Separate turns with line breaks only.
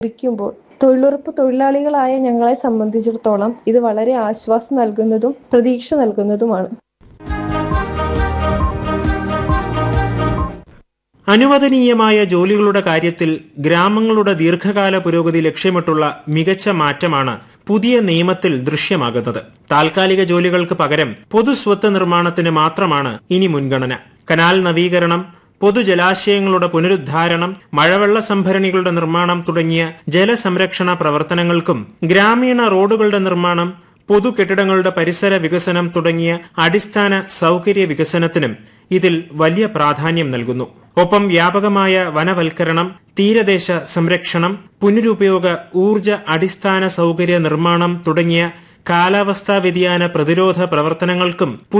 ഇരിക്കുമ്പോൾ തൊഴിലുറപ്പ് തൊഴിലാളികളായ ഞങ്ങളെ സംബന്ധിച്ചിടത്തോളം ഇത് വളരെ ആശ്വാസം നൽകുന്നതും പ്രതീക്ഷ നൽകുന്നതുമാണ്
അനുവദനീയമായ ജോലികളുടെ കാര്യത്തിൽ ഗ്രാമങ്ങളുടെ ദീർഘകാല പുരോഗതി ലക്ഷ്യമിട്ടുള്ള മികച്ച മാറ്റമാണ് പുതിയ നിയമത്തിൽ ദൃശ്യമാകുന്നത് താൽക്കാലിക ജോലികൾക്ക് പകരം പൊതുസ്വത്ത് നിർമ്മാണത്തിന് മാത്രമാണ് ഇനി മുൻഗണന കനാൽ നവീകരണം പൊതുജലാശയങ്ങളുടെ പുനരുദ്ധാരണം മഴവെള്ള സംഭരണികളുടെ നിർമ്മാണം തുടങ്ങിയ ജലസംരക്ഷണ പ്രവർത്തനങ്ങൾക്കും ഗ്രാമീണ റോഡുകളുടെ നിർമ്മാണം പൊതു കെട്ടിടങ്ങളുടെ പരിസര വികസനം തുടങ്ങിയ അടിസ്ഥാന സൌകര്യ വികസനത്തിനും ഇതിൽ വലിയ പ്രാധാന്യം നൽകുന്നു ഒപ്പം വ്യാപകമായ വനവൽക്കരണം തീരദേശ സംരക്ഷണം പുനരുപയോഗ ഊർജ അടിസ്ഥാന സൌകര്യ നിർമ്മാണം തുടങ്ങിയ കാലാവസ്ഥാ വ്യതിയാന പ്രതിരോധ പ്രവർത്തനങ്ങൾക്കും